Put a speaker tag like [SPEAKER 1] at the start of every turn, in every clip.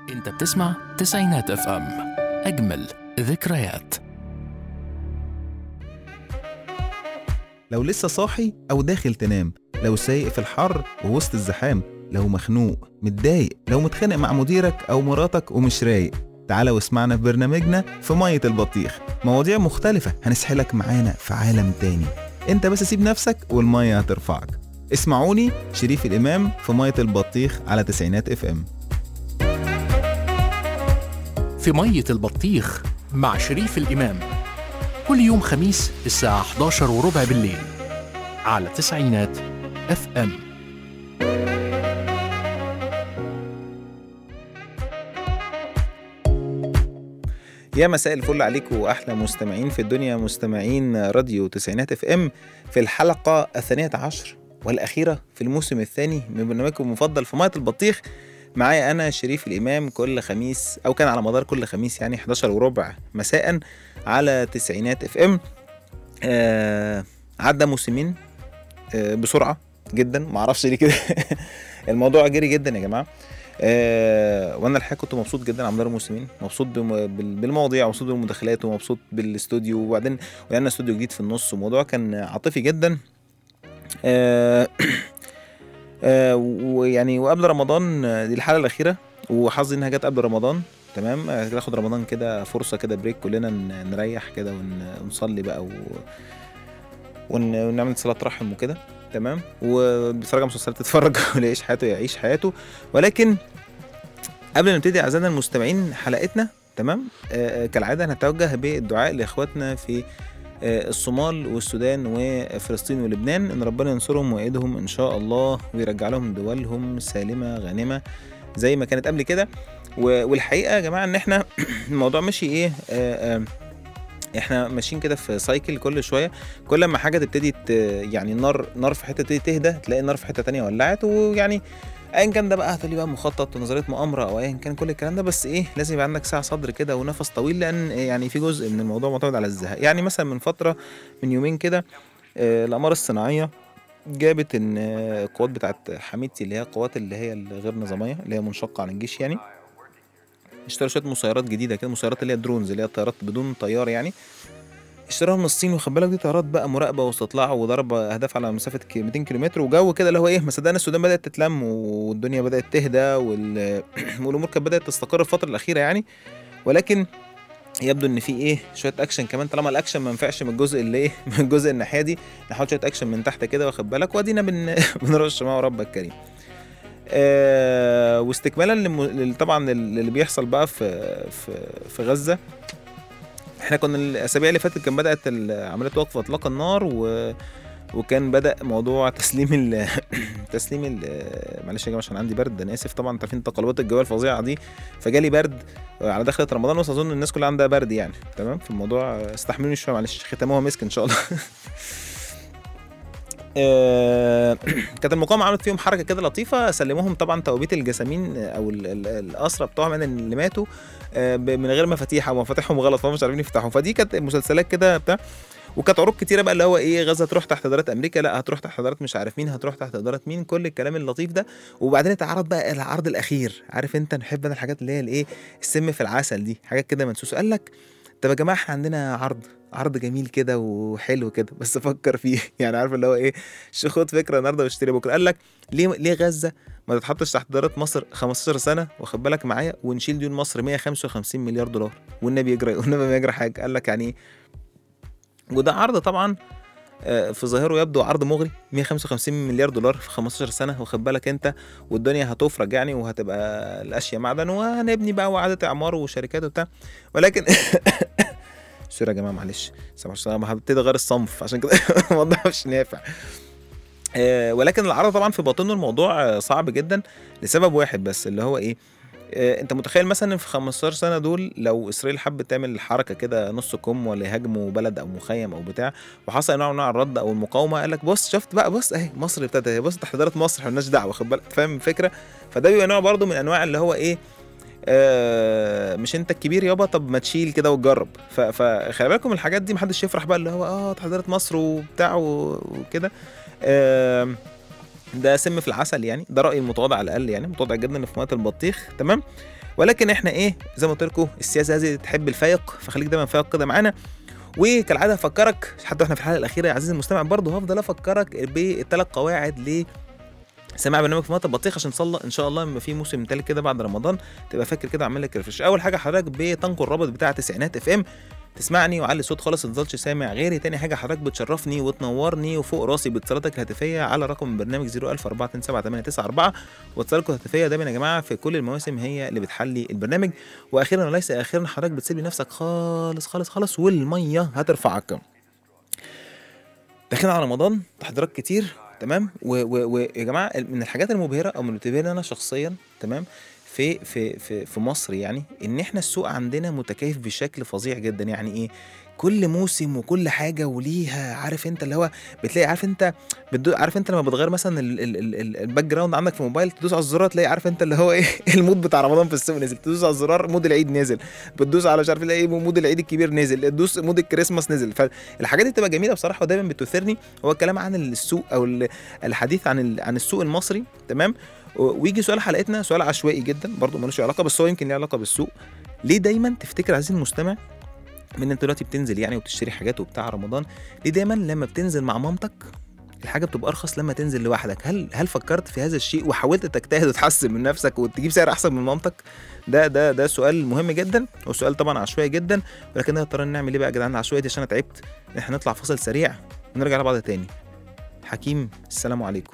[SPEAKER 1] انت بتسمع تسعينات اف ام اجمل ذكريات
[SPEAKER 2] لو لسه صاحي أو داخل تنام لو سايق في الحر ووسط الزحام لو مخنوق متضايق لو متخانق مع مديرك أو مراتك ومش رايق تعالى واسمعنا في برنامجنا في مية البطيخ مواضيع مختلفة هنسحلك معانا في عالم تاني انت بس سيب نفسك والمية هترفعك اسمعوني شريف الإمام في مية البطيخ على تسعينات اف ام
[SPEAKER 1] في مية البطيخ مع شريف الإمام كل يوم خميس الساعة 11 وربع بالليل على تسعينات اف ام
[SPEAKER 2] يا مساء الفل عليكم واحلى مستمعين في الدنيا مستمعين راديو تسعينات اف ام في الحلقه الثانيه عشر والاخيره في الموسم الثاني من برنامجكم المفضل في ميه البطيخ معايا انا شريف الامام كل خميس او كان على مدار كل خميس يعني 11 وربع مساء على تسعينات اف ام آه عدى موسمين آه بسرعه جدا معرفش ليه كده الموضوع جري جدا يا جماعه آه وانا الحقيقه كنت مبسوط جدا على مدار الموسمين مبسوط بم- بال- بالمواضيع ومبسوط بالمداخلات ومبسوط بالاستوديو وبعدين ولقينا استوديو جديد في النص والموضوع كان عاطفي جدا آه آه ويعني وقبل رمضان آه، دي الحلقه الاخيره وحظي انها جت قبل رمضان تمام آه، ناخد رمضان كده فرصه كده بريك كلنا ن- نريح كده ون- ونصلي بقى و... ون... ونعمل صلاه رحم وكده تمام وبيتفرج على مسلسلات تتفرج واللي يعيش حياته يعيش حياته ولكن قبل ما نبتدي اعزائنا المستمعين حلقتنا تمام آه آه، كالعاده هنتوجه بالدعاء لاخواتنا في آه، الصومال والسودان وفلسطين ولبنان ان ربنا ينصرهم ويأيدهم ان شاء الله ويرجع لهم دولهم سالمه غانمه زي ما كانت قبل كده و- والحقيقه يا جماعه ان احنا الموضوع ماشي ايه آه آه احنا ماشيين كده في سايكل كل شويه كل ما حاجه تبتدي ت- يعني النار نار في حته تبتدي تهدى تلاقي النار في حته تانية ولعت ويعني ايا كان ده بقى هتقولي بقى مخطط ونظريه مؤامره او ايا كان كل الكلام ده بس ايه لازم يبقى عندك ساعه صدر كده ونفس طويل لان يعني في جزء من الموضوع معتمد على الزهق يعني مثلا من فتره من يومين كده آه، الاقمار الصناعيه جابت ان آه، القوات بتاعت حميدتي اللي هي القوات اللي هي الغير نظاميه اللي هي منشقه عن الجيش يعني اشتروا شويه مسيرات جديده كده مسيرات اللي هي درونز اللي هي طيارات بدون طيار يعني اشتراها من الصين وخد بالك دي طيارات بقى مراقبه واستطلاع وضرب اهداف على مسافه ك- 200 كيلومتر وجو كده اللي هو ايه ما صدقنا السودان بدات تتلم والدنيا بدات تهدى وال... والامور كانت بدات تستقر الفتره الاخيره يعني ولكن يبدو ان في ايه شويه اكشن كمان طالما الاكشن ما ينفعش من الجزء اللي ايه من الجزء الناحيه دي نحاول شويه اكشن من تحت كده واخد بالك وادينا بن... بنرش مع ربك الكريم آه واستكمالا لم... لل- طبعا لل- اللي بيحصل بقى في في في غزه احنا كنا الاسابيع اللي فاتت كان بدات ال- عمليه وقف اطلاق النار و وكان بدا موضوع تسليم ال تسليم ال معلش يا جماعه عشان عندي برد انا اسف طبعا انتوا عارفين تقلبات الجو الفظيعه دي فجالي برد على دخلة رمضان بس اظن الناس كلها عندها برد يعني تمام في الموضوع استحملوني شويه معلش ختموها مسك ان شاء الله آه، كانت المقاومه عملت فيهم حركه كده لطيفه سلموهم طبعا توابيت الجسامين او ال- ال- الاسرى بتوعهم يعني اللي ماتوا آه، ب- من غير مفاتيح او مفاتيحهم غلط فهم مش عارفين يفتحوا فدي كانت مسلسلات كده بتاع وكانت عروض كتيره بقى اللي هو ايه غزه تروح تحت اداره امريكا لا هتروح تحت اداره مش عارف مين هتروح تحت اداره مين كل الكلام اللطيف ده وبعدين اتعرض بقى العرض الاخير عارف انت نحب انا الحاجات اللي هي الايه السم في العسل دي حاجات كده منسوسه قال لك طب يا جماعه احنا عندنا عرض عرض جميل كده وحلو كده بس فكر فيه يعني عارف اللي هو ايه شو خد فكره النهارده واشتري بكره قال لك ليه ليه غزه ما تتحطش تحت اداره مصر 15 سنه واخد بالك معايا ونشيل ديون مصر 155 مليار دولار والنبي يجري والنبي ما يجرى حاجه قال لك يعني ايه وده عرض طبعا آه، في ظاهره يبدو عرض مغري 155 مليار دولار في 15 سنه واخد بالك انت والدنيا هتفرج يعني وهتبقى الاشياء معدن وهنبني بقى وعاده اعمار وشركات وبتاع ولكن سوري يا جماعه معلش سامح عشان انا هبتدي اغير الصنف عشان كده الموضوع مش نافع آه، ولكن العرض طبعا في باطنه الموضوع آه، صعب جدا لسبب واحد بس اللي هو ايه آه، انت متخيل مثلا في 15 سنه دول لو اسرائيل حبت تعمل حركه كده نص كم ولا يهاجموا بلد او مخيم او بتاع وحصل نوع من انواع الرد او المقاومه قال لك بص شفت بقى بص اهي مصر ابتدت اهي بص تحت اداره مصر احنا مالناش دعوه خد بالك فاهم الفكره فده بيبقى نوع برضه من انواع اللي هو ايه آه مش انت الكبير يابا طب ما تشيل كده وتجرب ف- فخلي بالكم الحاجات دي محدش يفرح بقى اللي هو اه تحت اداره مصر وبتاع و- وكده آه ده سم في العسل يعني ده رايي المتواضع على الاقل يعني متواضع جدا في ميه البطيخ تمام ولكن احنا ايه زي ما قلت لكم السياسه هذه تحب الفايق فخليك دايما فايق كده معانا وكالعاده هفكرك حتى احنا في الحلقه الاخيره يا عزيزي المستمع برضه هفضل افكرك بالثلاث قواعد ل سماع برنامج في مطر بطيخ عشان صلى ان شاء الله لما في موسم تالت كده بعد رمضان تبقى فاكر كده اعمل لك ريفرش اول حاجه حضرتك بتنقل الرابط بتاع تسعينات اف ام تسمعني وعلي الصوت خالص ما تفضلش سامع غيري تاني حاجه حضرتك بتشرفني وتنورني وفوق راسي باتصالاتك الهاتفيه على رقم البرنامج 004278994 واتصالاتكم الهاتفيه دايما يا جماعه في كل المواسم هي اللي بتحلي البرنامج واخيرا وليس اخيرا حضرتك بتسيب لنفسك خالص خالص خالص والميه هترفعك داخلين على رمضان تحضيرات كتير تمام ويا جماعه من الحاجات المبهره او من اللي بتبهرني انا شخصيا تمام في في في في مصر يعني ان احنا السوق عندنا متكيف بشكل فظيع جدا يعني ايه كل موسم وكل حاجه وليها عارف انت اللي هو بتلاقي عارف انت بتدو عارف انت لما بتغير مثلا ال- ال- ال- ال- الباك جراوند عندك في الموبايل تدوس على الزرار تلاقي عارف انت اللي هو ايه المود بتاع رمضان في السوق نزل تدوس على الزرار مود العيد نزل بتدوس على مش عارف ايه مود العيد الكبير نزل تدوس مود الكريسماس نزل فالحاجات دي بتبقى جميله بصراحه ودايما بتثيرني هو الكلام عن السوق او ال- الحديث عن ال- عن السوق المصري تمام و- ويجي سؤال حلقتنا سؤال عشوائي جدا برضو ملوش علاقه بس هو يمكن ليه علاقه بالسوق ليه دايما تفتكر عزيزي المستمع من انت دلوقتي بتنزل يعني وبتشتري حاجات وبتاع رمضان ليه دايما لما بتنزل مع مامتك الحاجه بتبقى ارخص لما تنزل لوحدك هل هل فكرت في هذا الشيء وحاولت تجتهد وتحسن من نفسك وتجيب سعر احسن من مامتك ده ده ده سؤال مهم جدا وسؤال طبعا عشوائي جدا ولكن اضطرينا نعمل ايه بقى يا جدعان العشوائي دي عشان انا تعبت احنا نطلع فاصل سريع ونرجع لبعض تاني حكيم السلام عليكم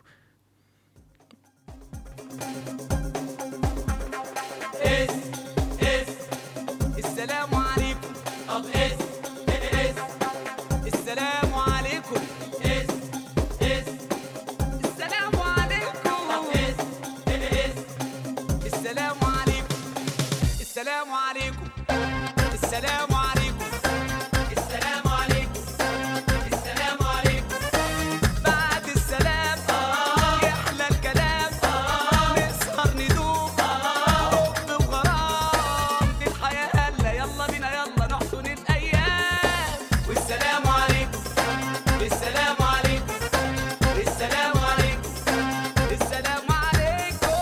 [SPEAKER 3] السلام عليكم طب اس اس السلام عليكم اس اس السلام عليكم طب اس اس السلام عليكم السلام عليكم السلام عليكم السلام عليكم السلام عليكم بعد السلام يحلى الكلام نسهر ندوب حب وغرام دي الحياة هلا يلا بينا يلا نحضن الأيام والسلام عليكم السلام عليكم السلام عليكم السلام عليكم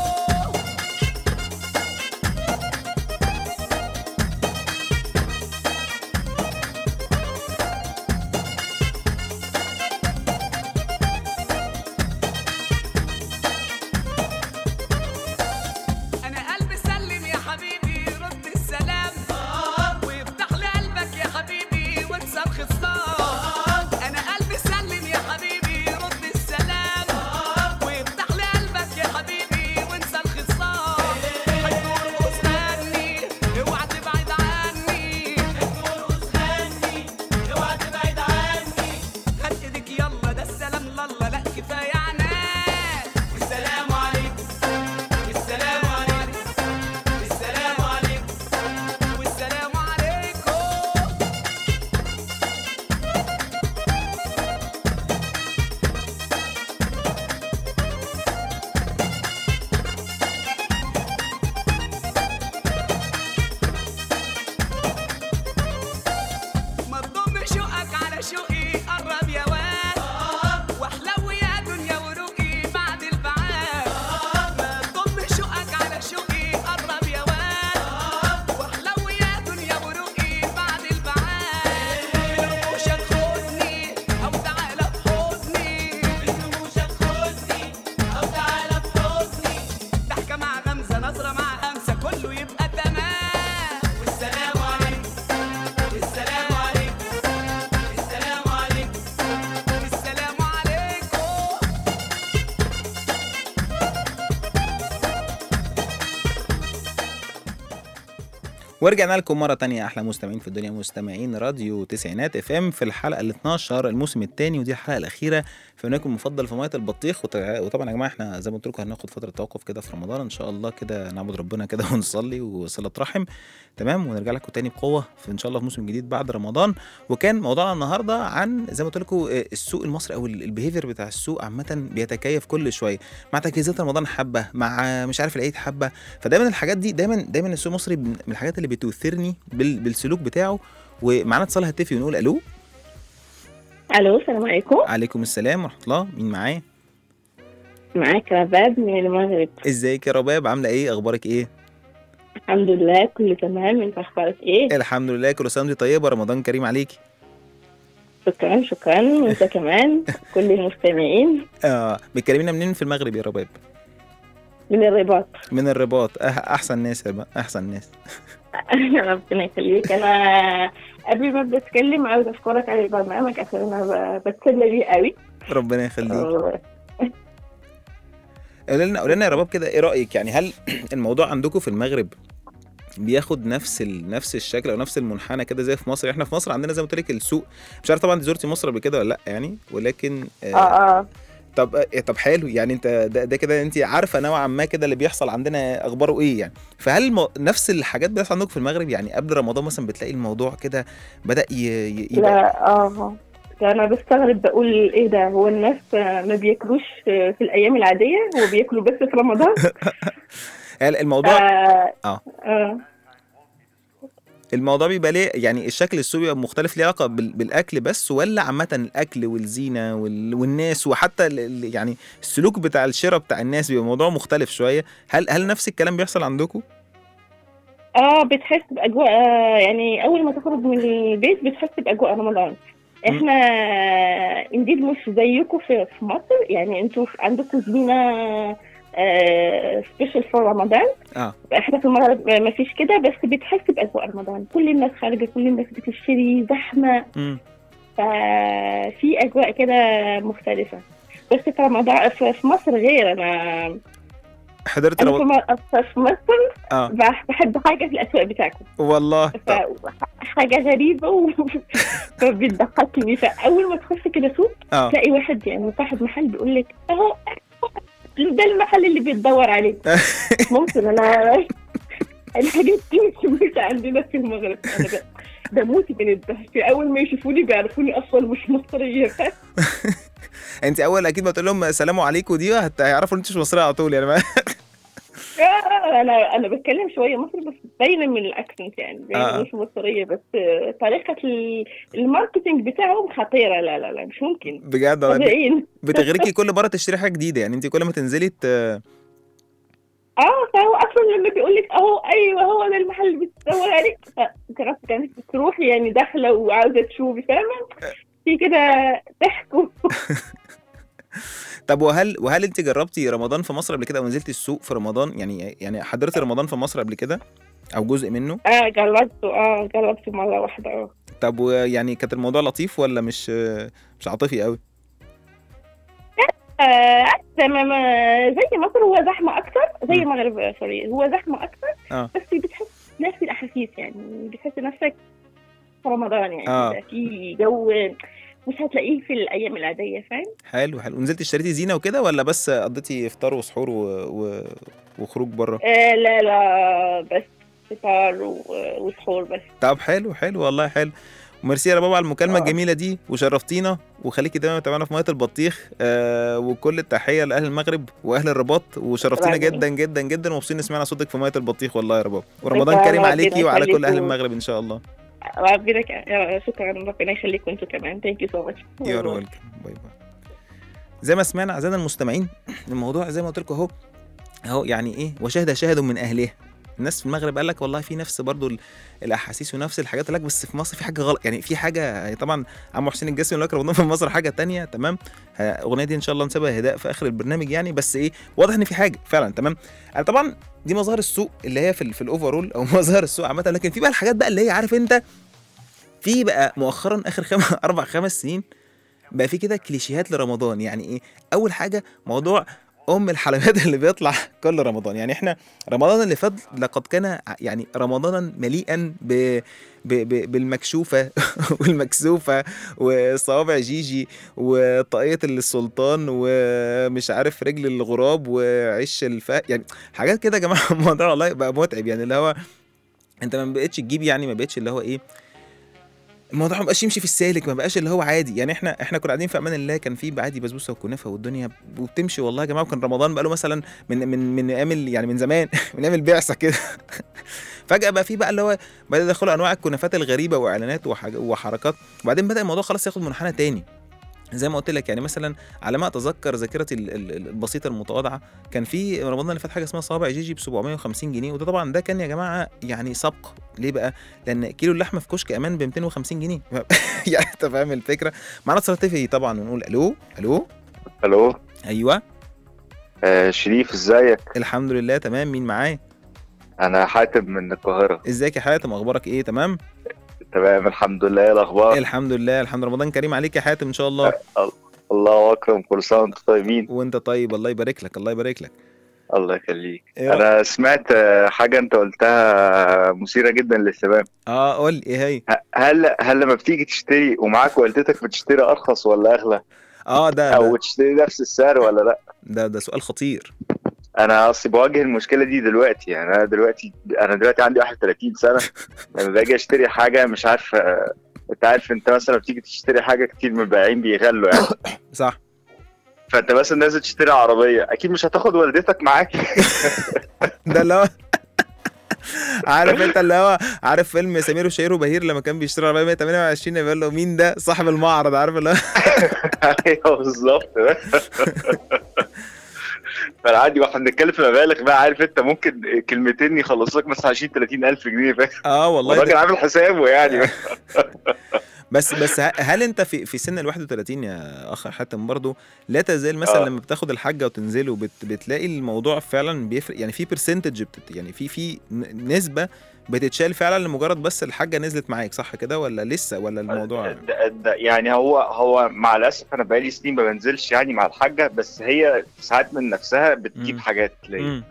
[SPEAKER 3] انا قلبي سلم يا حبيبي رد السلام ويفتح لي قلبك يا حبيبي وانسى الخصام انا قلبي سلم يا حبيبي رد السلام ويفتح لي قلبك يا حبيبي وانسى الخصام هتدور وسناني اوعى تبعد عني هتدور وسناني اوعى تبعد عني هات ايدك يلا ده السلام لله لا كفايه عناد والسلام عليكم السلام عليكم السلام عليكم والسلام عليكم ما تضم شوقك على شوقي قرب يا واد واحلو يا دنيا وروقي بعد البعاد ما تضم شوقك على شوقي قرب يا واد واحلو يا دنيا وروقي بعد البعاد برموشك خدني او تعالى في حضني برموشك خدني او تعالى في حضني ضحكه مع غمزه نظره مع همسه كله يبقى تمام والسلام عليكم السلام عليكم السلام عليكم السلام عليكم
[SPEAKER 2] ورجعنا لكم مرة تانية أحلى مستمعين في الدنيا مستمعين راديو تسعينات اف ام في الحلقة ال 12 الموسم الثاني ودي الحلقة الأخيرة في برنامجكم المفضل في مية البطيخ وت- وطبعا يا جماعة احنا زي ما قلت لكم هناخد فترة توقف كده في رمضان إن شاء الله كده نعبد ربنا كده ونصلي وصلة رحم تمام ونرجع لكم تاني بقوة في إن شاء الله في موسم جديد بعد رمضان وكان موضوعنا النهاردة عن زي ما قلت لكم آه، السوق المصري أو البيهيفير بتاع السوق عامة بيتكيف كل شوية مع تجهيزات رمضان حبة مع مش عارف العيد حبة فدايما الحاجات دي دايما دايما السوق المصري من الحاجات اللي بتثيرني بال- بالسلوك بتاعه ومعانا اتصال هاتفي ونقول الو
[SPEAKER 4] الو السلام عليكم
[SPEAKER 2] عليكم السلام ورحمه الله مين معايا
[SPEAKER 4] معاك رباب من المغرب
[SPEAKER 2] ازيك يا رباب عامله ايه اخبارك ايه
[SPEAKER 4] الحمد لله كله تمام انت اخبارك ايه
[SPEAKER 2] الحمد لله كل سنه وانت طيبه رمضان كريم عليكي
[SPEAKER 4] شكرا شكرا وانت كمان كل المستمعين
[SPEAKER 2] اه بتكلمينا منين في المغرب يا رباب
[SPEAKER 4] من الرباط
[SPEAKER 2] من الرباط أه احسن ناس يا رباب، احسن ناس
[SPEAKER 4] ربنا يخليك انا قبل ما بتكلم عاوز اشكرك على البرنامج عشان انا ب- بتسلى بيه قوي
[SPEAKER 2] ربنا يخليك
[SPEAKER 4] آه،
[SPEAKER 2] قولي لنا قولي لنا يا رباب كده ايه رايك يعني هل الموضوع عندكم في المغرب بياخد نفس ال... نفس الشكل او نفس المنحنى كده زي في مصر احنا في مصر عندنا زي ما قلت لك السوق مش عارف طبعا انت زرتي مصر قبل كده ولا لا يعني ولكن
[SPEAKER 4] اه اه
[SPEAKER 2] طب آه، طب حلو يعني انت ده, ده كده انت عارفه نوعا ما كده اللي بيحصل عندنا اخباره ايه يعني فهل م... نفس الحاجات بتحصل عندكم في المغرب يعني قبل رمضان مثلا بتلاقي الموضوع كده بدا ي... ي... يبقى
[SPEAKER 4] لا اه ده انا بستغرب بقول ايه ده هو الناس آه، ما بياكلوش آه، في الايام العاديه وبياكلوا بس في رمضان
[SPEAKER 2] هل الموضوع
[SPEAKER 4] آه
[SPEAKER 2] آه.
[SPEAKER 4] آه.
[SPEAKER 2] الموضوع بيبقى ليه يعني الشكل السوق بيبقى مختلف ليه علاقه بال... بالاكل بس ولا عامه الاكل والزينه وال... والناس وحتى ال... ال- يعني السلوك بتاع الشراء بتاع الناس بيبقى موضوع مختلف شويه هل هل نفس الكلام بيحصل عندكم
[SPEAKER 4] اه بتحس باجواء آه، يعني اول ما تخرج من البيت بتحس باجواء رمضان احنا انديد مش زيكم في في مصر يعني انتوا في- عندكم زينه سبيشال في رمضان
[SPEAKER 2] اه
[SPEAKER 4] احنا في المغرب ما فيش كده بس بتحس باجواء رمضان كل الناس خارجه كل الناس بتشتري زحمه
[SPEAKER 2] امم
[SPEAKER 4] ففي اجواء كده مختلفه بس في رمضان في في مصر غير انا
[SPEAKER 2] حضرت
[SPEAKER 4] انا في
[SPEAKER 2] رمضان
[SPEAKER 4] م- في مصر
[SPEAKER 2] اه
[SPEAKER 4] بح- بحب حاجه في الاسواق بتاعكم
[SPEAKER 2] والله طب
[SPEAKER 4] حاجة غريبة و- فبتضحكني فأول ما تخش كده سوق
[SPEAKER 2] اه
[SPEAKER 4] تلاقي واحد يعني صاحب محل بيقول لك أهو ده المحل اللي بيتدور عليه ممكن أنا الحاجات دي مش موجودة عندنا في المغرب أنا ب- بموت من الضحك أول ما يشوفوني بيعرفوني أصلا مش مصرية
[SPEAKER 2] انت اول اكيد ما تقول لهم السلام عليكم دي هت- هيعرفوا ان انت مش مصريه على طول يعني ما
[SPEAKER 4] أنا أنا بتكلم شوية مصري بس باينة من الأكسنت يعني باينة
[SPEAKER 2] آه.
[SPEAKER 4] مش مصرية بس طريقة ال- الماركتينج بتاعهم خطيرة لا لا لا مش ممكن
[SPEAKER 2] بجد والله
[SPEAKER 4] طبيعيين
[SPEAKER 2] بتغريكي كل مره تشتري حاجه جديده يعني انت كل ما تنزلي ت...
[SPEAKER 4] اه فهو اصلا لما بيقول لك اهو ايوه هو ده المحل اللي بتدور عليك فكرت كانت تروحي يعني داخله وعاوزه تشوفي فاهمه في كده ضحك و-
[SPEAKER 2] طب وهل وهل انت جربتي رمضان في مصر قبل كده او نزلتي السوق في رمضان يعني يعني حضرتي رمضان في مصر قبل كده او جزء منه
[SPEAKER 4] اه جربته اه جربته مره واحده اه
[SPEAKER 2] طب ويعني كانت الموضوع لطيف ولا مش مش عاطفي قوي
[SPEAKER 4] آه، تمام آه، زي مصر هو زحمه اكتر زي المغرب آه، سوري هو زحمه اكتر
[SPEAKER 2] آه.
[SPEAKER 4] بس بتحس نفس الاحاسيس يعني بتحس نفسك في رمضان يعني
[SPEAKER 2] آه.
[SPEAKER 4] ده في جو مش هتلاقيه في الايام العاديه فاهم
[SPEAKER 2] حلو حلو ونزلتي اشتريتي زينه وكده ولا بس قضيتي افطار وسحور و... و... وخروج بره
[SPEAKER 4] آه لا لا بس فطار و- وسحور بس
[SPEAKER 2] طب حلو حلو والله حلو وميرسي يا بابا على المكالمه
[SPEAKER 4] آه.
[SPEAKER 2] الجميله دي وشرفتينا وخليكي دايما تابعنا في ميه البطيخ آه وكل التحيه لاهل المغرب واهل الرباط وشرفتينا
[SPEAKER 4] ربنا.
[SPEAKER 2] جدا جدا جدا ومبسوطين نسمعنا صوتك في ميه البطيخ والله يا رباب ورمضان
[SPEAKER 4] ربنا
[SPEAKER 2] كريم عليكي
[SPEAKER 4] يخليكم.
[SPEAKER 2] وعلى كل اهل المغرب ان شاء الله
[SPEAKER 4] ربنا ك- شكرا ربنا يخليكم انتوا كمان ثانك يو سو ماتش
[SPEAKER 2] يا ويلكم باي باي زي ما سمعنا اعزائنا المستمعين الموضوع زي ما قلت لكم اهو اهو يعني ايه وشاهد شاهد من اهلها الناس في المغرب قال لك والله في نفس برضو ال- الاحاسيس ونفس الحاجات قال لك بس في مصر في حاجه غلط يعني في حاجه طبعا عمو حسين الجسمي يقول لك رمضان في مصر حاجه تانية تمام ه- الاغنيه دي ان شاء الله نسيبها هداء في اخر البرنامج يعني بس ايه واضح ان في حاجه فعلا تمام انا طبعا دي مظاهر السوق اللي هي في ال- في الاوفرول او مظاهر السوق عامه لكن في بقى الحاجات بقى اللي هي عارف انت في بقى مؤخرا اخر خم... اربع خمس سنين بقى في كده كليشيهات لرمضان يعني ايه اول حاجه موضوع ام الحلويات اللي بيطلع كل رمضان يعني احنا رمضان اللي فات لقد كان ع- يعني رمضانا مليئا ب... ب... ب... بالمكشوفه والمكسوفه وصوابع جيجي وطاقيه السلطان ومش عارف رجل الغراب وعش الفاء يعني حاجات كده يا جماعه الموضوع والله بقى متعب يعني اللي هو انت ما بقتش تجيب يعني ما بقتش اللي هو ايه الموضوع ما بقاش يمشي في السالك ما بقاش اللي هو عادي يعني احنا احنا كنا قاعدين في امان الله كان في عادي بسبوسه وكنافه والدنيا وبتمشي والله يا جماعه وكان رمضان بقى له مثلا من من من ايام ال- يعني من زمان من ايام البعثه كده فجاه بقى في بقى اللي هو بدا يدخلوا انواع الكنافات الغريبه واعلانات وحاجة وحركات وبعدين بدا الموضوع خلاص ياخد منحنى تاني زي ما قلت لك يعني مثلا على ما اتذكر ذاكرتي ال- ال- البسيطه المتواضعه كان في رمضان اللي فات حاجه اسمها صوابع جيجي ب 750 جنيه وده طبعا ده كان يا جماعه يعني سبق ليه بقى؟ لان كيلو اللحمه في كشك امان ب 250 جنيه يعني انت فاهم الفكره؟ معانا اتصال هاتفي طبعا ونقول الو الو
[SPEAKER 5] الو
[SPEAKER 2] ايوه
[SPEAKER 5] آه شريف ازيك
[SPEAKER 2] الحمد لله تمام مين معايا؟
[SPEAKER 5] انا حاتم من القاهره
[SPEAKER 2] ازيك يا حاتم اخبارك ايه تمام؟
[SPEAKER 5] تمام الحمد لله إيه الاخبار
[SPEAKER 2] الحمد لله الحمد لله رمضان كريم عليك يا حاتم ان شاء الله
[SPEAKER 5] الله اكرم كل سنه وانتم طيبين
[SPEAKER 2] وانت طيب الله يبارك لك الله يبارك لك
[SPEAKER 5] الله يخليك
[SPEAKER 2] إيه رأيك؟
[SPEAKER 5] انا سمعت آه، حاجه انت قلتها مثيره جدا للاهتمام
[SPEAKER 2] اه قول لي ايه هي؟
[SPEAKER 5] ه- هل هل لما بتيجي تشتري ومعاك والدتك بتشتري ارخص ولا اغلى
[SPEAKER 2] اه ده
[SPEAKER 5] او
[SPEAKER 2] ده,
[SPEAKER 5] تشتري نفس السعر ولا لا
[SPEAKER 2] ده, ده سؤال خطير
[SPEAKER 5] انا اصلي بواجه المشكله دي دلوقتي يعني انا دلوقتي انا دلوقتي عندي 31 سنه لما باجي اشتري حاجه مش عارف آه، انت عارف انت مثلا بتيجي تشتري حاجه كتير من البائعين بيغلوا يعني
[SPEAKER 2] صح
[SPEAKER 5] فانت مثلا نازل تشتري عربيه اكيد مش هتاخد والدتك معاك
[SPEAKER 2] ده اللي هو عارف انت اللي هو عارف فيلم سمير وشهير وبهير لما كان بيشتري عربيه 128 بيقول له مين ده صاحب المعرض عارف اللي هو
[SPEAKER 5] ايوه بالظبط فانا عادي واحنا بنتكلم في مبالغ بقى عارف انت ممكن كلمتين يخلص لك مثلا 20 30 الف جنيه فاهم
[SPEAKER 2] اه والله
[SPEAKER 5] الراجل
[SPEAKER 2] ده
[SPEAKER 5] عامل حسابه يعني
[SPEAKER 2] بس بس ه- هل انت في في سن ال 31 يا اخ حاتم برضه لا تزال مثلا
[SPEAKER 5] آه.
[SPEAKER 2] لما بتاخد الحاجه وتنزله بت بتلاقي الموضوع فعلا بيفرق يعني في برسنتج يعني في في ن- نسبه بتتشال فعلا لمجرد بس الحاجه نزلت معاك صح كده ولا لسه ولا الموضوع
[SPEAKER 5] ده ده يعني هو هو مع الاسف انا بقالي سنين ما بنزلش يعني مع الحاجه بس هي ساعات من نفسها بتجيب
[SPEAKER 2] مم.
[SPEAKER 5] حاجات ليا
[SPEAKER 2] مم.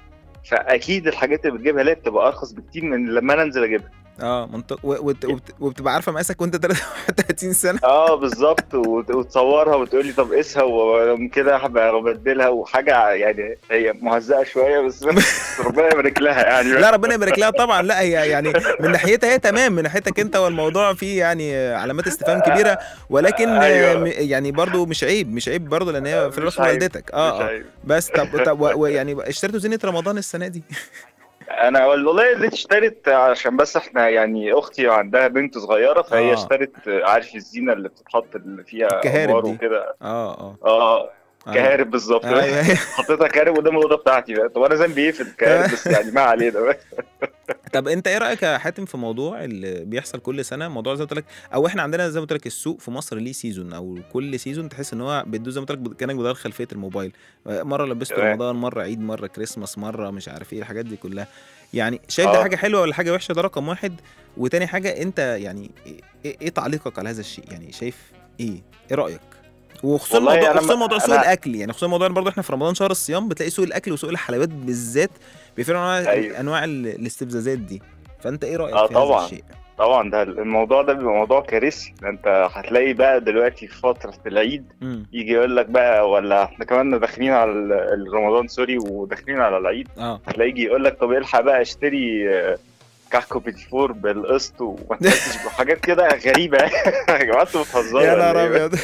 [SPEAKER 5] فاكيد الحاجات اللي بتجيبها ليا بتبقى ارخص بكتير من لما انا انزل اجيبها
[SPEAKER 2] اه منطق و- وت- وبت- وبتبقى عارفه مقاسك وانت 33 سنه
[SPEAKER 5] اه بالظبط وت- وتصورها وتقول لي طب قيسها ومن كده هبقى ببدلها وحاجه يعني هي مهزأه شويه بس بس ربنا يبارك لها يعني
[SPEAKER 2] لا ربنا يبارك لها طبعا لا هي يعني من ناحيتها هي تمام من ناحيتك انت والموضوع فيه يعني علامات استفهام كبيره ولكن
[SPEAKER 5] أيوة.
[SPEAKER 2] م- يعني برضو مش عيب مش عيب برضو لان هي في
[SPEAKER 5] مش
[SPEAKER 2] الاخر
[SPEAKER 5] عيب.
[SPEAKER 2] والدتك
[SPEAKER 5] مش
[SPEAKER 2] اه اه
[SPEAKER 5] عيب.
[SPEAKER 2] بس طب طب و- ويعني اشتريتوا زينه رمضان السنه دي
[SPEAKER 5] انا والله اللي اشترت عشان بس احنا يعني اختي عندها بنت صغيره فهي
[SPEAKER 2] آه.
[SPEAKER 5] اشترت عارف الزينه اللي بتتحط اللي فيها
[SPEAKER 2] الكهارب
[SPEAKER 5] أنوار
[SPEAKER 2] دي.
[SPEAKER 5] وكده
[SPEAKER 2] اه اه
[SPEAKER 5] اه
[SPEAKER 2] أيوة.
[SPEAKER 5] كهارب بالظبط
[SPEAKER 2] ايوه أيوة.
[SPEAKER 5] حطيتها كهارب قدام الاوضه بتاعتي بقى طب انا ذنبي ايه في الكهارب بس يعني ما علينا بقى
[SPEAKER 2] طب انت ايه رايك يا حاتم في موضوع اللي بيحصل كل سنه موضوع زي ما قلت لك او احنا عندنا زي ما قلت لك السوق في مصر ليه سيزون او كل سيزون تحس ان هو بيدوس زي ما قلت لك كانك بتغير خلفيه الموبايل مره لبسته
[SPEAKER 5] تمام.
[SPEAKER 2] رمضان مره عيد مره كريسماس مره مش عارف ايه الحاجات دي كلها يعني شايف دي
[SPEAKER 5] آه.
[SPEAKER 2] حاجه حلوه ولا حاجه وحشه ده رقم واحد وتاني حاجه انت يعني ايه, ايه تعليقك على هذا الشيء يعني شايف ايه ايه رايك وخصوصا
[SPEAKER 5] والله
[SPEAKER 2] موضوع
[SPEAKER 5] أنا
[SPEAKER 2] خصوصا
[SPEAKER 5] ما-
[SPEAKER 2] موضوع سوق
[SPEAKER 5] أنا-
[SPEAKER 2] الاكل يعني خصوصا موضوع برضه احنا في رمضان شهر الصيام بتلاقي سوق الاكل وسوق الحلويات بالذات بيفرقوا انواع
[SPEAKER 5] أيوة.
[SPEAKER 2] انواع ال- الاستفزازات دي فانت ايه رايك
[SPEAKER 5] آه
[SPEAKER 2] في هذا
[SPEAKER 5] طبعاً.
[SPEAKER 2] الشيء
[SPEAKER 5] طبعا ده الموضوع ده بيبقى موضوع كارثي ده انت هتلاقي بقى دلوقتي في فتره العيد
[SPEAKER 2] امم
[SPEAKER 5] يجي يقول لك بقى ولا احنا كمان داخلين على ال- رمضان سوري وداخلين على العيد
[SPEAKER 2] اه
[SPEAKER 5] هتلاقي يجي يقول لك طب الحق بقى اشتري آه، كحك بيتي فور بالقسط وما تحسش بحاجات كده غريبه يا جماعه انتوا بتهزروا
[SPEAKER 2] يا
[SPEAKER 5] ولا
[SPEAKER 2] نهار
[SPEAKER 5] إيه؟
[SPEAKER 2] ابيض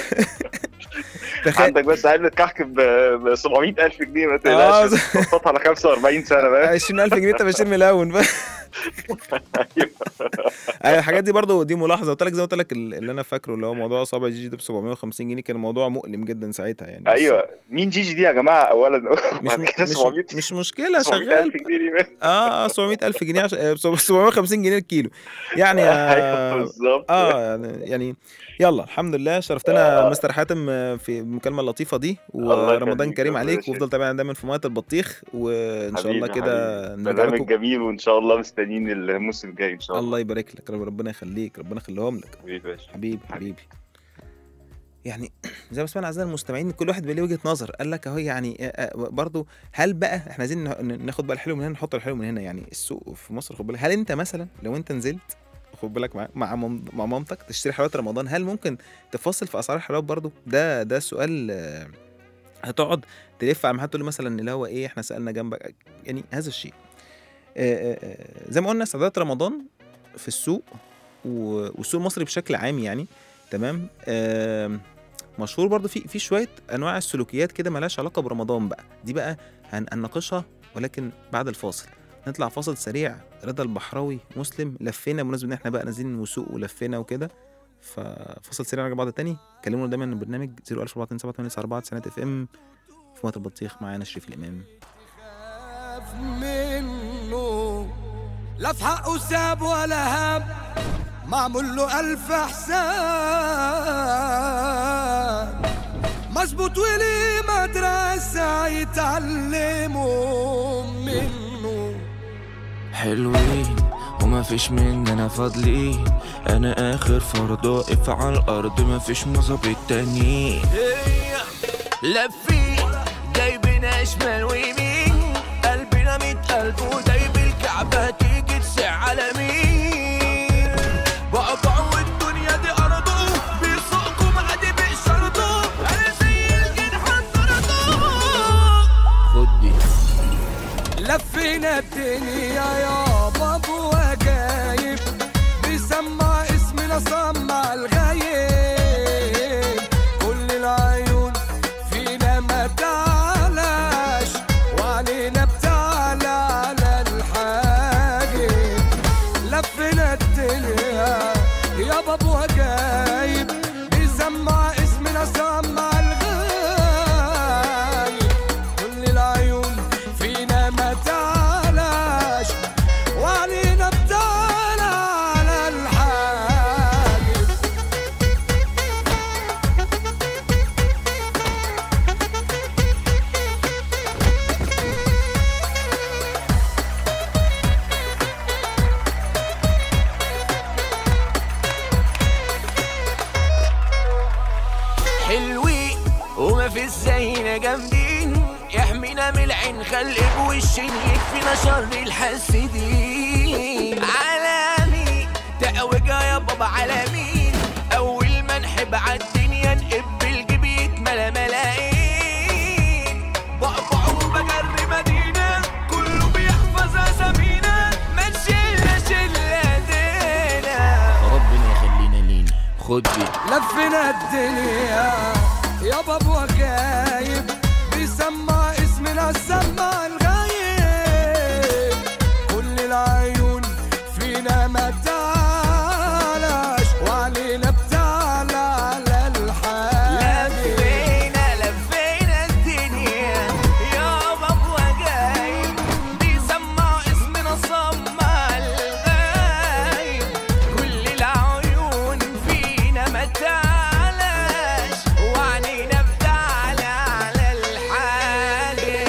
[SPEAKER 2] تخيل
[SPEAKER 5] عندك بس علبه كحك ب 700000 جنيه ما
[SPEAKER 2] آه،
[SPEAKER 5] تقلقش تقسطها على 45 سنه بقى
[SPEAKER 2] 20000 جنيه انت بشير ملون بقى ايوه الحاجات دي برضو دي ملاحظه قلت لك زي ما قلت لك ال- اللي انا فاكره اللي هو موضوع صابع جي جي ده ب 750 جنيه كان موضوع مؤلم جدا ساعتها يعني بس
[SPEAKER 5] ايوه مين جيجي دي يا جماعه اولا
[SPEAKER 2] مش
[SPEAKER 5] بعد كده
[SPEAKER 2] مش
[SPEAKER 5] 700
[SPEAKER 2] مش مشكله
[SPEAKER 5] 700
[SPEAKER 2] شغال
[SPEAKER 5] ألف جنيه دي بقى.
[SPEAKER 2] اه اه 700000 جنيه عش... آه، 750 جنيه الكيلو يعني
[SPEAKER 5] ايوه
[SPEAKER 2] آه
[SPEAKER 5] بالظبط
[SPEAKER 2] اه يعني يعني يلا الحمد لله شرفتنا
[SPEAKER 5] آه.
[SPEAKER 2] مستر حاتم آه، في المكالمه اللطيفه دي
[SPEAKER 5] الله
[SPEAKER 2] ورمضان
[SPEAKER 5] يخليك،
[SPEAKER 2] كريم
[SPEAKER 5] ربنا
[SPEAKER 2] عليك
[SPEAKER 5] يشفيك.
[SPEAKER 2] وافضل تابعنا دايما في ميه البطيخ وان شاء الله
[SPEAKER 5] حبيبي،
[SPEAKER 2] كده
[SPEAKER 5] حبيبي.
[SPEAKER 2] نرجع
[SPEAKER 5] برنامج
[SPEAKER 2] لكم
[SPEAKER 5] جميل وان شاء الله مستنيين الموسم الجاي ان شاء الله
[SPEAKER 2] الله يبارك لك رب- ربنا يخليك ربنا يخليهم لك
[SPEAKER 5] حبيبي يا باشا.
[SPEAKER 2] حبيبي حبيبي يعني زي ما سمعنا اعزائي المستمعين كل واحد بيبقى ليه وجهه نظر قال لك اهو يعني آه، آه، برضو هل بقى احنا عايزين نه- ناخد بقى الحلو من هنا نحط الحلو من هنا يعني السوق في مصر خد بالك هل انت مثلا لو انت نزلت خد بالك مع مع, مام- مع مامتك تشتري حلويات رمضان هل ممكن تفصل في اسعار الحلويات برضو ده ده سؤال آه، هتقعد تلف على محل تقول له مثلا اللي هو ايه احنا سالنا جنبك يعني هذا الشيء آه، آه، آه، زي ما قلنا استعدادات رمضان في السوق و- والسوق المصري بشكل عام يعني تمام آم، مشهور برضو في في شويه انواع السلوكيات كده ملهاش علاقه برمضان بقى دي بقى هن- هنناقشها ولكن بعد الفاصل نطلع فاصل سريع رضا البحراوي مسلم لفينا بمناسبه ان احنا بقى نازلين وسوق ولفينا وكده ففصل سريع نرجع بعض تاني كلمونا دايما البرنامج 01427 سنة اف ام في وقت البطيخ معانا شريف الامام
[SPEAKER 3] خاف منه لا في حقه ساب ولا هاب معمول له ألف حساب مظبوط وليه مدرسة يتعلموا منه
[SPEAKER 6] حلوين وما فيش مننا فاضلين انا اخر فرد واقف على الارض ما فيش مظابيط تانيين لفين جايبنا شمال ويمين قلبنا ميت قلب ودايب الكعبة تيجي تسع على مين بقطع والدنيا دي أرضه بيسوقكم عادي بإشارته أنا زي الجنحان طرده خد دي
[SPEAKER 3] لفينا الدنيا يا بابو وجايب بيسمع اسمنا سمع الغايب كل العيون فينا ما تعلاش وعلينا بتعلى على الحاجب لفينا الدنيا يا بابو وجايب بيسمع اسمنا سمع الغايب كل العيون فينا ما تعلاش وعلينا بتعلى على الحاجب
[SPEAKER 6] حلوين وما في زينا جامدين يحمينا من العين خلق بوشين يكفينا شر الحاسدين عالمي تقوجة يا بابا عالمين أول ما نحب عالدنيا نقب الجيب يتملى ملايين بقبع وبجري مدينة كله بيحفظ أسامينا ما تشيلنا شلة دينا ربنا يخلينا لينا خد دي
[SPEAKER 3] لفينا الدنيا يا بابو غايب بيسمع اسمنا سمع الغايب كل العيون فينا ما تعلاش وعلينا بتعلى على الحاجب
[SPEAKER 6] لفينا لفينا الدنيا يا بابا جاي بيسمع اسمنا صمع الغايب كل العيون فينا ما تعلاش وعنينا بتعلى على الحاجب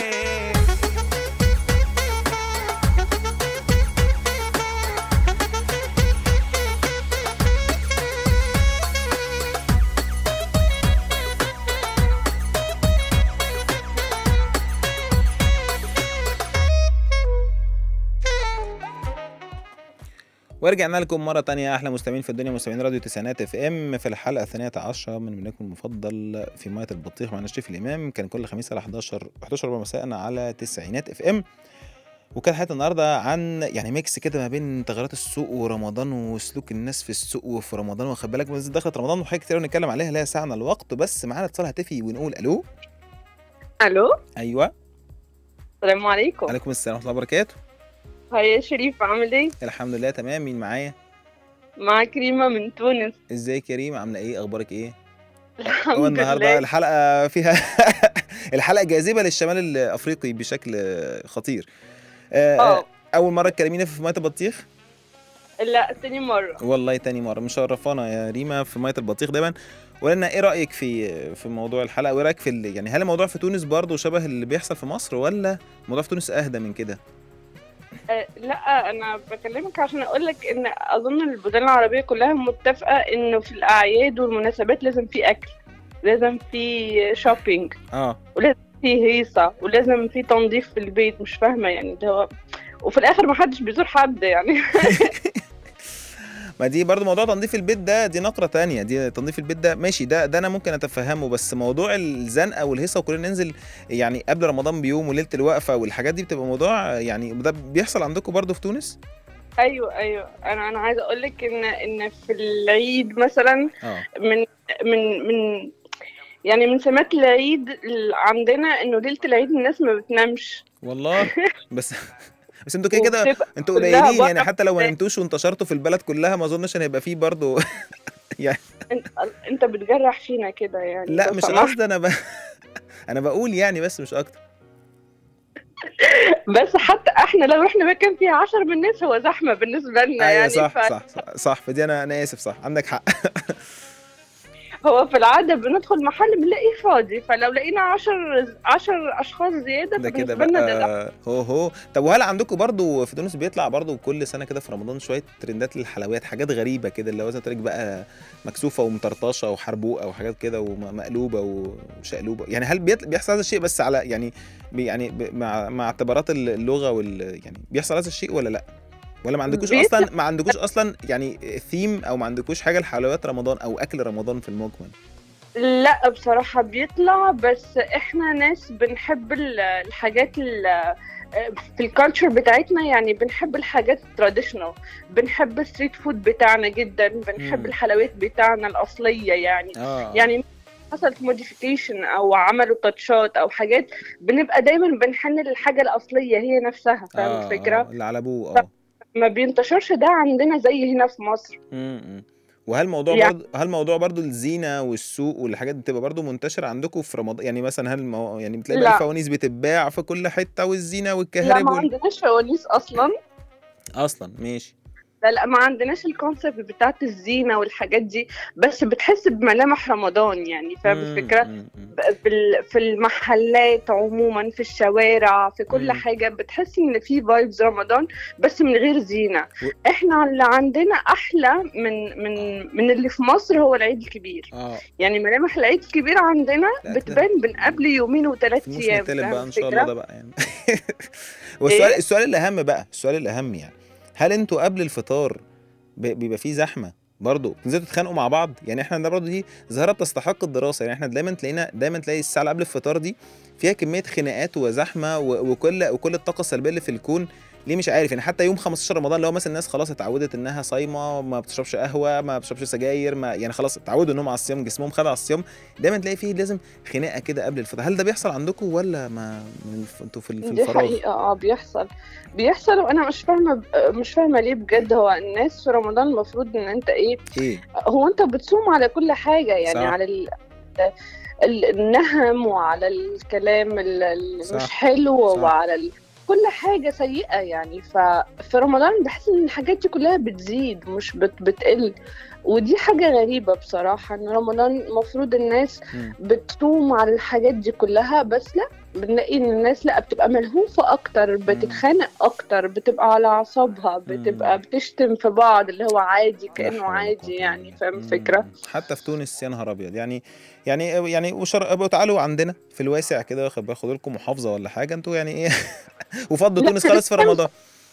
[SPEAKER 2] ورجعنا لكم مرة تانية أحلى مستمعين في الدنيا مستمعين راديو تسعينات اف ام في الحلقة الثانية عشرة من برنامجكم المفضل في مية البطيخ معنا شريف الإمام كان كل خميس على 11 11 ربع مساء على تسعينات اف ام وكان حلقة النهاردة عن يعني ميكس كده ما بين تغيرات السوق ورمضان وسلوك الناس في السوق وفي رمضان واخد بالك بس دخلت رمضان وحاجات كتير نتكلم عليها ليها ساعة الوقت بس معانا اتصال هاتفي ونقول ألو
[SPEAKER 7] الو
[SPEAKER 2] أيوه
[SPEAKER 7] السلام عليكم
[SPEAKER 2] عليكم السلام ورحمة الله وبركاته
[SPEAKER 7] هاي يا شريف عامل ايه
[SPEAKER 2] الحمد لله تمام مين معايا
[SPEAKER 7] معاك ريما من تونس
[SPEAKER 2] ازيك يا ريم عاملة ايه أخبارك ايه
[SPEAKER 7] الحمد
[SPEAKER 2] هو النهارده
[SPEAKER 7] لله
[SPEAKER 2] الحلقه فيها الحلقه جاذبه للشمال الافريقي بشكل خطير آه،
[SPEAKER 7] اه
[SPEAKER 2] اول مره تكلمينا في ميه البطيخ
[SPEAKER 7] لا تاني مرة
[SPEAKER 2] والله تاني مره مشرفانا يا ريما في ميه البطيخ دايما ولنا ايه رايك في في موضوع الحلقه وايه رايك في ال- يعني هل الموضوع في تونس برضه شبه اللي بيحصل في مصر ولا الموضوع في تونس اهدى من كده
[SPEAKER 7] آه لا انا بكلمك عشان اقول لك ان اظن البلدان العربية كلها متفقة انه في الاعياد والمناسبات لازم في اكل لازم في شوبينج
[SPEAKER 2] اه
[SPEAKER 7] في هيصة ولازم في تنظيف في البيت مش فاهمة يعني ده هو وفي الاخر محدش بيزور حد يعني
[SPEAKER 2] ما دي برضو موضوع تنظيف البيت ده دي نقرة تانية دي تنظيف البيت ده ماشي ده ده انا ممكن اتفهمه بس موضوع الزنقة والهيصة وكلنا ننزل يعني قبل رمضان بيوم وليلة الوقفة والحاجات دي بتبقى موضوع يعني ده بيحصل عندكم برضو في تونس؟
[SPEAKER 7] ايوه ايوه انا انا عايزه اقول لك ان ان في العيد مثلا
[SPEAKER 2] اه
[SPEAKER 7] من من من يعني من سمات العيد ال- عندنا انه ليله العيد الناس ما بتنامش
[SPEAKER 2] والله بس بس انتوا كده كده
[SPEAKER 7] وبتبقى
[SPEAKER 2] انتوا
[SPEAKER 7] كلها
[SPEAKER 2] قليلين
[SPEAKER 7] بره
[SPEAKER 2] يعني حتى لو ما
[SPEAKER 7] في-
[SPEAKER 2] نمتوش وانتشرتوا في البلد كلها ما اظنش ان هيبقى فيه برضو يعني
[SPEAKER 7] انت, انت بتجرح فينا كده يعني
[SPEAKER 2] لا
[SPEAKER 7] لو
[SPEAKER 2] مش
[SPEAKER 7] سمحت.
[SPEAKER 2] قصدي انا ب... انا بقول يعني بس مش اكتر
[SPEAKER 7] بس حتى احنا لو رحنا مكان فيه عشر من الناس هو زحمه بالنسبه لنا
[SPEAKER 2] ايوه
[SPEAKER 7] يعني
[SPEAKER 2] صح,
[SPEAKER 7] ف-
[SPEAKER 2] صح صح صح فدي انا انا اسف صح عندك حق
[SPEAKER 7] هو في العاده بندخل محل بنلاقيه فاضي فلو لقينا عشر عشر اشخاص زياده
[SPEAKER 2] ده كده
[SPEAKER 7] فبالنسبه لنا ده زحمة.
[SPEAKER 2] بقى هو هو طب وهل عندكم برضو في تونس بيطلع برضو كل سنه كده في رمضان شويه ترندات للحلويات حاجات غريبه كده اللي هو زي ما قلت لك بقى مكسوفه ومطرطشه وحربوقه وحاجات كده ومقلوبه وشقلوبه يعني هل بيط- بيحصل هذا الشيء بس على يعني بي- يعني ب- مع مع اعتبارات اللغه وال يعني بيحصل هذا الشيء ولا لا ولا ما عندكوش
[SPEAKER 7] بيطلع-
[SPEAKER 2] اصلا ما عندكوش اصلا يعني ثيم او ما عندكوش حاجه لحلويات رمضان او اكل رمضان في المجمل
[SPEAKER 7] لا بصراحة بيطلع بس احنا ناس بنحب ال- الحاجات ال- في الكالتشر بتاعتنا يعني بنحب الحاجات التراديشنال بنحب الستريت فود بتاعنا جدا بنحب
[SPEAKER 2] مم.
[SPEAKER 7] الحلويات بتاعنا الأصلية يعني
[SPEAKER 2] اه
[SPEAKER 7] يعني حصلت موديفيكيشن او عملوا تاتشات او حاجات بنبقى دايما بنحن للحاجة الأصلية هي نفسها فاهم
[SPEAKER 2] آه،
[SPEAKER 7] الفكرة
[SPEAKER 2] آه، اللي على ابوه اه
[SPEAKER 7] ما بينتشرش ده عندنا زي هنا في مصر
[SPEAKER 2] امم وهل موضوع
[SPEAKER 7] يعني-
[SPEAKER 2] برضه هل موضوع برضه الزينه والسوق والحاجات دي بتبقى برضه منتشره عندكم في رمضان يعني مثلا هل مو... يعني بتلاقي بقى
[SPEAKER 7] لا.
[SPEAKER 2] الفوانيس بتتباع في كل حته والزينه
[SPEAKER 7] لا
[SPEAKER 2] والكهرب
[SPEAKER 7] ما
[SPEAKER 2] وال...
[SPEAKER 7] عندناش فوانيس أصلا
[SPEAKER 2] اصلا ماشي
[SPEAKER 7] لا لا ما عندناش الكونسيبت بتاعت الزينة والحاجات دي بس بتحس بملامح رمضان يعني فاهم
[SPEAKER 2] مم،
[SPEAKER 7] الفكرة
[SPEAKER 2] مم، مم.
[SPEAKER 7] في ال- في المحلات عموما في الشوارع في كل
[SPEAKER 2] مم.
[SPEAKER 7] حاجة بتحس ان في فايبز رمضان بس من غير زينة
[SPEAKER 2] و-
[SPEAKER 7] احنا اللي عندنا احلى من من من اللي في مصر هو العيد الكبير
[SPEAKER 2] اه
[SPEAKER 7] يعني ملامح العيد الكبير عندنا
[SPEAKER 2] لا، ده-
[SPEAKER 7] بتبان من قبل يومين وثلاث
[SPEAKER 2] في الموسم
[SPEAKER 7] ايام
[SPEAKER 2] التالت
[SPEAKER 7] فاهم
[SPEAKER 2] بقى ان شاء الله
[SPEAKER 7] الفكرة؟
[SPEAKER 2] ده بقى يعني والسؤال
[SPEAKER 7] إيه؟
[SPEAKER 2] السؤال الاهم بقى السؤال الاهم يعني هل انتوا قبل الفطار ب- بيبقى فيه زحمه برضه بتنزلوا تتخانقوا مع بعض يعني احنا ده برضه دي ظاهره تستحق الدراسه يعني احنا دايما تلاقينا دايما تلاقي الساعه اللي قبل الفطار دي فيها كميه خناقات وزحمه و- وكل وكل الطاقه السلبيه اللي في الكون ليه مش عارف يعني حتى يوم 15 رمضان لو مثلا الناس خلاص اتعودت انها صايمه ما بتشربش قهوه ما بتشربش سجاير ما يعني خلاص اتعودوا انهم على الصيام جسمهم خد على الصيام دايما تلاقي فيه لازم خناقه كده قبل الفطار هل ده بيحصل عندكم ولا ما من الف... انتوا في, ال- في
[SPEAKER 7] دي
[SPEAKER 2] الفراغ
[SPEAKER 7] حقيقة اه بيحصل بيحصل وانا مش فاهمة ب- مش فاهمة ليه بجد هو الناس في رمضان المفروض ان انت ايه
[SPEAKER 2] ايه
[SPEAKER 7] هو انت بتصوم على كل حاجة يعني
[SPEAKER 2] صح.
[SPEAKER 7] على ال... ال- النهم وعلى الكلام ال- ال-
[SPEAKER 2] صح.
[SPEAKER 7] مش حلو
[SPEAKER 2] صح.
[SPEAKER 7] وعلى ال... كل حاجة سيئة يعني ففي رمضان بحس ان الحاجات دي كلها بتزيد مش بت... بتقل ودي حاجة غريبة بصراحة ان رمضان المفروض الناس
[SPEAKER 2] مم.
[SPEAKER 7] بتصوم على الحاجات دي كلها بس لا بنلاقي ان الناس لا بتبقى ملهوفة اكتر بتتخانق اكتر بتبقى على اعصابها بتبقى
[SPEAKER 2] مم.
[SPEAKER 7] بتشتم في بعض اللي هو عادي
[SPEAKER 2] لا
[SPEAKER 7] كأنه
[SPEAKER 2] حول ولا قوة
[SPEAKER 7] عادي
[SPEAKER 2] إلا
[SPEAKER 7] يعني
[SPEAKER 2] بالله.
[SPEAKER 7] فاهم
[SPEAKER 2] مم.
[SPEAKER 7] الفكرة
[SPEAKER 2] حتى في تونس يا نهار ابيض يعني يعني يعني وشر... ابقوا تعالوا عندنا في الواسع كده واخد بالك خدوا لكم محافظه ولا حاجه انتوا يعني ايه وفضوا
[SPEAKER 7] لا،
[SPEAKER 2] تونس خالص في رمضان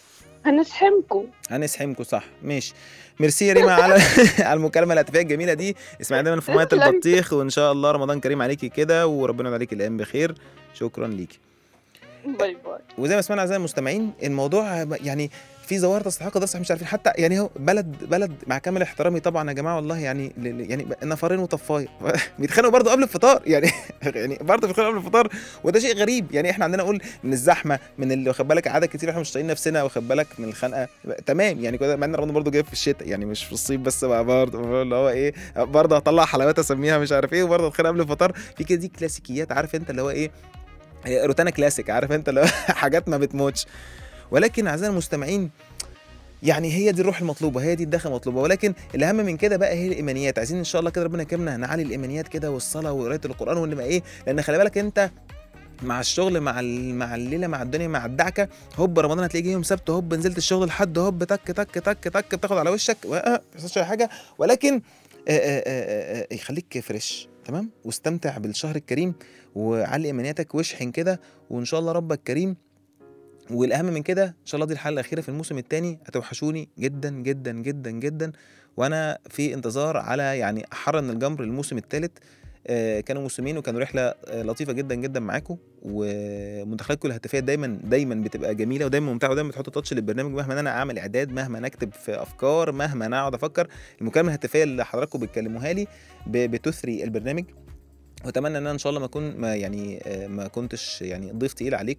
[SPEAKER 7] هنسحمكم
[SPEAKER 2] هنسحمكم صح ماشي ميرسي يا ريما على على المكالمه الهاتفيه الجميله دي اسمعي دايما في ميه
[SPEAKER 7] تسلم.
[SPEAKER 2] البطيخ وان شاء الله رمضان كريم عليكي كده وربنا يجعل عليكي الايام بخير شكرا ليكي
[SPEAKER 7] باي باي
[SPEAKER 2] وزي ما سمعنا اعزائي المستمعين الموضوع يعني في ظواهر تستحق ده صح مش عارفين حتى يعني هو بلد بلد مع كامل احترامي طبعا يا جماعه والله يعني ل- ل- يعني نفرين وطفايه بيتخانقوا برضه قبل الفطار يعني يعني برضه بيتخانقوا قبل الفطار وده شيء غريب يعني احنا عندنا نقول من الزحمه من اللي واخد بالك عدد كتير احنا مش طايقين نفسنا واخد بالك من الخنقه تمام يعني كده مع ان رمضان برضه جاي في الشتاء يعني مش في الصيف بس بقى برضه اللي هو ايه برضه هطلع حلويات اسميها مش عارف ايه وبرضه اتخانق قبل الفطار في كده دي كلاسيكيات عارف انت اللي هو ايه هي روتانا كلاسيك عارف انت اللي هو حاجات ما بتموتش ولكن اعزائي المستمعين يعني هي دي الروح المطلوبه هي دي الدخله المطلوبه ولكن الاهم من كده بقى هي الايمانيات عايزين ان شاء الله كده ربنا يكرمنا نعلي الايمانيات كده والصلاه وقرايه القران ونبقى ايه لان خلي بالك انت مع الشغل مع ال- مع الليله مع الدنيا مع الدعكه هوب رمضان هتلاقي جه يوم سبت هوب نزلت الشغل لحد هوب تك تك تك تك بتاخد على وشك و- آه، ما بيحصلش اي حاجه ولكن آه، آه، آه، آه، يخليك فريش تمام واستمتع بالشهر الكريم وعلي ايمانياتك واشحن كده وان شاء الله ربك كريم والاهم من كده ان شاء الله دي الحلقه الاخيره في الموسم الثاني هتوحشوني جدا جدا جدا جدا وانا في انتظار على يعني احر من الجمر الموسم الثالث آه، كانوا موسمين وكانوا رحله آه، لطيفه جدا جدا معاكم ومداخلاتكم الهاتفيه دايما دايما بتبقى جميله ودايما ممتعه ودايما بتحط تاتش للبرنامج مهما انا اعمل اعداد مهما انا اكتب في افكار مهما انا اقعد افكر المكالمه الهاتفيه اللي حضراتكم بتكلموها لي ب- بتثري البرنامج واتمنى ان انا ان شاء الله ما اكون ما يعني آه، ما كنتش يعني ضيف تقيل عليكم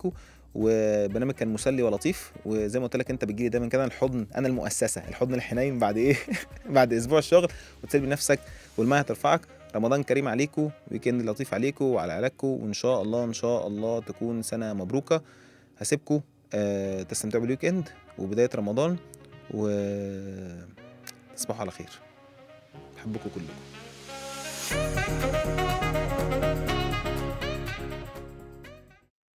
[SPEAKER 2] وبرنامج كان مسلي ولطيف وزي ما قلت لك انت بتجيلي دايما كده الحضن انا المؤسسه الحضن الحنين بعد ايه بعد اسبوع الشغل وتسيب نفسك والميه هترفعك رمضان كريم عليكم ويكند لطيف عليكم وعلى عيالكم وان شاء الله ان شاء الله تكون سنه مبروكه هسيبكم آه تستمتعوا بالويكند وبدايه رمضان و تصبحوا على خير بحبكم كلكم